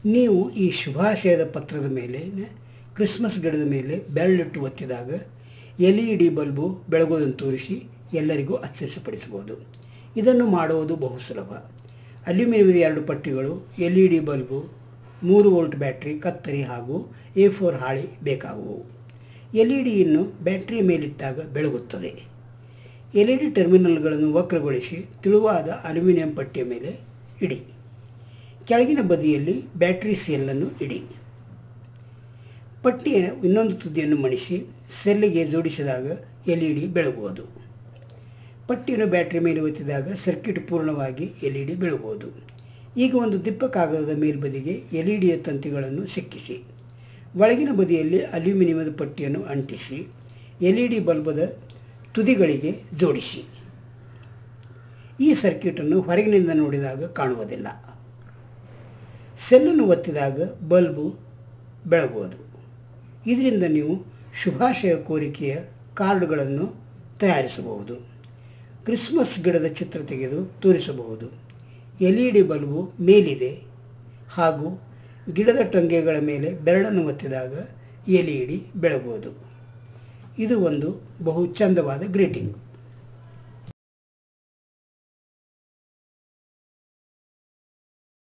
ನೀವು ಈ ಶುಭಾಶಯದ ಪತ್ರದ ಮೇಲೆ ಕ್ರಿಸ್ಮಸ್ ಗಿಡದ ಮೇಲೆ ಬೆರಳಿಟ್ಟು ಒತ್ತಿದಾಗ ಎಲ್ ಇ ಡಿ ಬಲ್ಬು ಬೆಳಗೋದನ್ನು ತೋರಿಸಿ ಎಲ್ಲರಿಗೂ ಆಶ್ಚರ್ಯಪಡಿಸಬಹುದು ಇದನ್ನು ಮಾಡುವುದು ಬಹು ಸುಲಭ ಅಲ್ಯೂಮಿನಿಯಮದ ಎರಡು ಪಟ್ಟಿಗಳು ಎಲ್ ಇ ಡಿ ಬಲ್ಬು ಮೂರು ವೋಲ್ಟ್ ಬ್ಯಾಟ್ರಿ ಕತ್ತರಿ ಹಾಗೂ ಎ ಫೋರ್ ಹಾಳಿ ಬೇಕಾಗುವು ಎಲ್ ಇ ಡಿಯನ್ನು ಬ್ಯಾಟ್ರಿಯ ಮೇಲಿಟ್ಟಾಗ ಬೆಳಗುತ್ತದೆ ಎಲ್ ಇ ಡಿ ಟರ್ಮಿನಲ್ಗಳನ್ನು ವಕ್ರಗೊಳಿಸಿ ತೆಳುವಾದ ಅಲ್ಯೂಮಿನಿಯಂ ಪಟ್ಟಿಯ ಮೇಲೆ ಇಡಿ ಕೆಳಗಿನ ಬದಿಯಲ್ಲಿ ಬ್ಯಾಟ್ರಿ ಸೆಲ್ಲನ್ನು ಇಡಿ ಪಟ್ಟಿಯ ಇನ್ನೊಂದು ತುದಿಯನ್ನು ಮಣಿಸಿ ಸೆಲ್ಲಿಗೆ ಜೋಡಿಸಿದಾಗ ಎಲ್ ಇ ಡಿ ಬೆಳಗುವುದು ಪಟ್ಟಿಯನ್ನು ಬ್ಯಾಟ್ರಿ ಮೇಲೆ ಒತ್ತಿದಾಗ ಸರ್ಕ್ಯೂಟ್ ಪೂರ್ಣವಾಗಿ ಎಲ್ ಇ ಡಿ ಬೆಳಗುವುದು ಈಗ ಒಂದು ದಿಪ್ಪ ಕಾಗದದ ಮೇಲ್ಬದಿಗೆ ಎಲ್ ಇ ಡಿಯ ತಂತಿಗಳನ್ನು ಸಿಕ್ಕಿಸಿ ಒಳಗಿನ ಬದಿಯಲ್ಲಿ ಅಲ್ಯೂಮಿನಿಯಮದ ಪಟ್ಟಿಯನ್ನು ಅಂಟಿಸಿ ಎಲ್ ಇ ಡಿ ಬಲ್ಬದ ತುದಿಗಳಿಗೆ ಜೋಡಿಸಿ ಈ ಸರ್ಕ್ಯೂಟನ್ನು ಹೊರಗಿನಿಂದ ನೋಡಿದಾಗ ಕಾಣುವುದಿಲ್ಲ ಸೆಲ್ಲನ್ನು ಒತ್ತಿದಾಗ ಬಲ್ಬು ಬೆಳಗುವುದು ಇದರಿಂದ ನೀವು ಶುಭಾಶಯ ಕೋರಿಕೆಯ ಕಾರ್ಡುಗಳನ್ನು ತಯಾರಿಸಬಹುದು ಕ್ರಿಸ್ಮಸ್ ಗಿಡದ ಚಿತ್ರ ತೆಗೆದು ತೋರಿಸಬಹುದು ಎಲ್ ಇ ಡಿ ಬಲ್ಬು ಮೇಲಿದೆ ಹಾಗೂ ಗಿಡದ ಟೊಂಗೆಗಳ ಮೇಲೆ ಬೆರಳನ್ನು ಒತ್ತಿದಾಗ ಎಲ್ ಇ ಡಿ ಬೆಳಗುವುದು ಇದು ಒಂದು ಬಹು ಚಂದವಾದ ಗ್ರೀಟಿಂಗ್